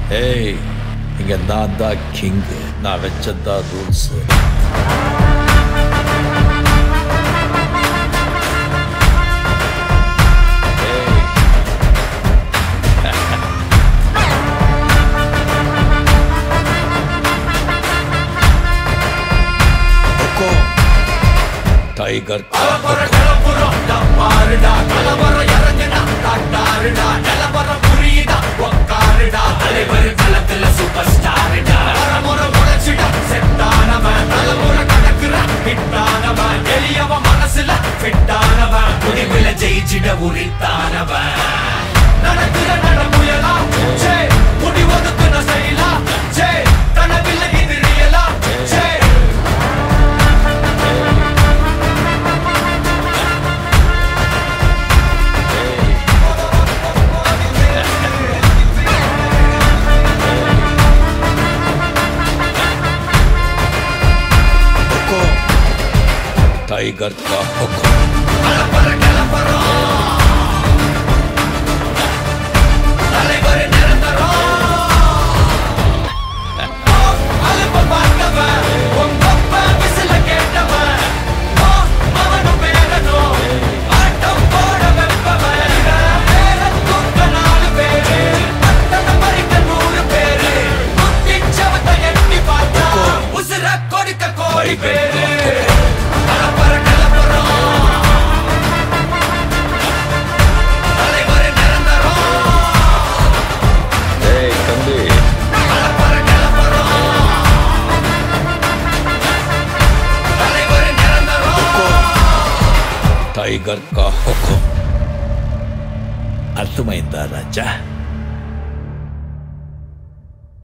ஏய் இங்க நான் தான் கிங் நான் வச்சதான் ரூல்ஸ் டைகர் ஜெயிச்சிட உரித்தானவன் நடக்கிற நடமுயலா ஜே முடிவதுக்கு நான் செய்யலா ஜே கனவில்ல இது ரியலா ஜே टाइगर का हुक्म தலைவர் நிரந்தரம் அலுப்ப பார்த்தவன் உங்க அப்பா விசில கேட்டவன் ஆ, அவனும் பேரனும் ஆட்டம் போட வெப்பவன் பேர தூக்க நாலு பேரு அத்தனை பறிக்க நூறு பேரு குத்தி சவத்தை எட்டி பார்த்தா உசுர கொடுக்க கோடி பேரு கலப்பற கலப்பறம் தலைவர் நிரந்தரம் ஏய் தம்பி கலப்பற கலப்பறம் தலைவர் நிரந்தரம் टाइगर का हुक्म अर्थమైందా రాజా